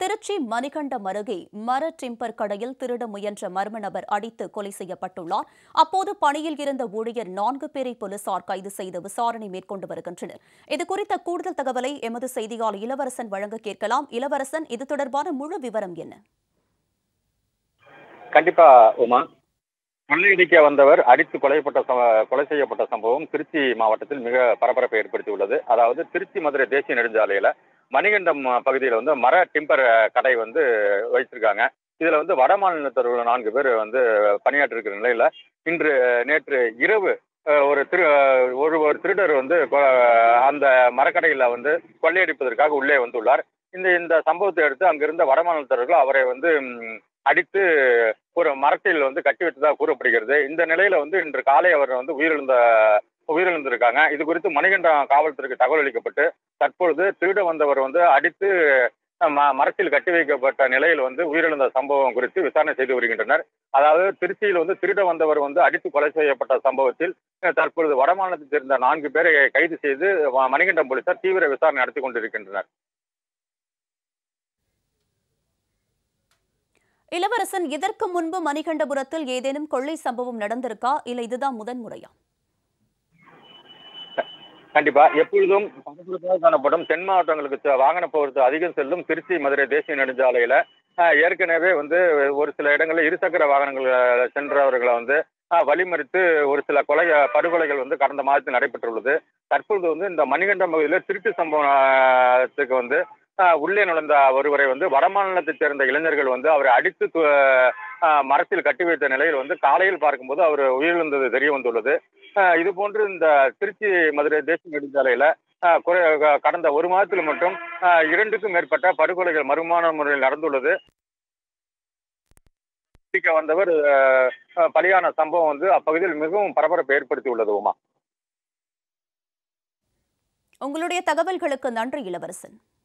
திருச்சி மணிகண்டம் அருகே மர டிம்பர் கடையில் திருட முயன்ற மர்ம நபர் அடித்து கொலை செய்யப்பட்டுள்ளார் அப்போது பணியில் இருந்த ஊழியர் நான்கு பேரை போலீசார் கைது செய்து விசாரணை மேற்கொண்டு வருகின்றனர் இதுகுறித்த கூடுதல் தகவலை எமது செய்தியாளர் இளவரசன் வழங்க கேட்கலாம் இளவரசன் இது தொடர்பான முழு விவரம் என்ன கண்டிப்பா உமா கொள்ளையடிக்க வந்தவர் அடித்து கொலைப்பட்ட ச- கொலை செய்யப்பட்ட சம்பவம் திருச்சி மாவட்டத்தில் மிக பரபரப்பை ஏற்படுத்தியுள்ளது அதாவது திருச்சி மதுரை தேசிய நெடுஞ்சாலையில மணிகண்டம் பகுதியில் வந்து மர டிம்பர் கடை வந்து வைத்திருக்காங்க இதுல வந்து வட மாநிலத்தவர்கள் நான்கு பேர் வந்து பணியாற்றி இருக்கிற நிலையில இன்று நேற்று இரவு அஹ், ஒரு திரு ஒரு ஒரு திருடர் வந்து கொ- அந்த மரக்கடையில வந்து கொள்ளையடிப்பதற்காக உள்ளே வந்துள்ளார் இந்த இந்த சம்பவத்தை அடுத்து அங்கிருந்த வட மாநிலத்தவர்கள் அவரை வந்து ம், அடித்து ஒரு மரத்தில் வந்து கட்டி வைத்ததாக கூறப்படுகிறது இந்த நிலையில வந்து இன்று காலை அவர் வந்து உயிரிழந்த உயிரிழந்திருக்காங்க இது குறித்து மணிகண்டம் காவல்துறைக்கு தகவல் அளிக்கப்பட்டு தற்பொழுது திருட வந்தவர் வந்து அடித்து ம- மரத்தில் கட்டி வைக்கப்பட்ட நிலையில் வந்து உயிரிழந்த சம்பவம் குறித்து விசாரணை செய்து வருகின்றனர் அதாவது திருச்சியில் வந்து திருட வந்தவர் வந்து அடித்து கொலை செய்யப்பட்ட சம்பவத்தில் அஹ், தற்பொழுது வடமாநிலத்தைச் சேர்ந்த நான்கு பேரை கைது செய்து வ- மணிகண்டம் போலீசார் தீவிர விசாரணை நடத்தி கொண்டிருக்கின்றனர் இளவரசன் இதற்கு முன்பு மணிகண்டபுரத்தில் ஏதேனும் கொள்ளை சம்பவம் நடந்திருக்கா இல்ல இதுதான் முதன் முறையா கண்டிப்பா எப்பொழுதும் பரபரப்பாக காணப்படும் தென் மாவட்டங்களுக்கு செ- வாகன போக்குவரத்து அதிகம் செல்லும் திருச்சி மதுரை தேசிய நெடுஞ்சாலையில ஆஹ், ஏற்கனவே வந்து ஒரு சில இடங்களில் இருசக்கர வாகனங்கள் அஹ், சென்றவர்களை வந்து ஆஹ், வழிமறித்து ஒரு சில கொலை அஹ், படுகொலைகள் வந்து கடந்த மாதத்தில் நடைபெற்றுள்ளது தற்பொழுது வந்து இந்த மணிகண்டம் பகுதியில் திருட்டு சம்பவத்துக்கு வந்து ஆஹ், உள்ளே நுழைந்த ஒருவரை வந்து வடமாநிலத்தைச் சேர்ந்த இளைஞர்கள் வந்து அவரை அடித்து து- ஆஹ், மரத்தில் கட்டி வைத்த நிலையில் வந்து காலையில் பார்க்கும்போது அவர் உயிரிழந்தது தெரிய வந்துள்ளது ஆஹ் இது போன்று இந்த திருச்சி மதுரை தேசிய நெடுஞ்சாலையில ஆஹ் குறை க- கடந்த ஒரு மாதத்தில் மட்டும் ஆஹ் இரண்டுக்கும் மேற்பட்ட படுகொலைகள் மறுமான முறையில் நடந்துள்ளது பிடிக்க வந்தவர் ஆஹ் ஆஹ் பலியான சம்பவம் வந்து அப்பகுதியில் மிகவும் பரபரப்பை ஏற்படுத்தி உள்ளது உமா உங்களுடைய தகவல்களுக்கு நன்றி இளவரசன்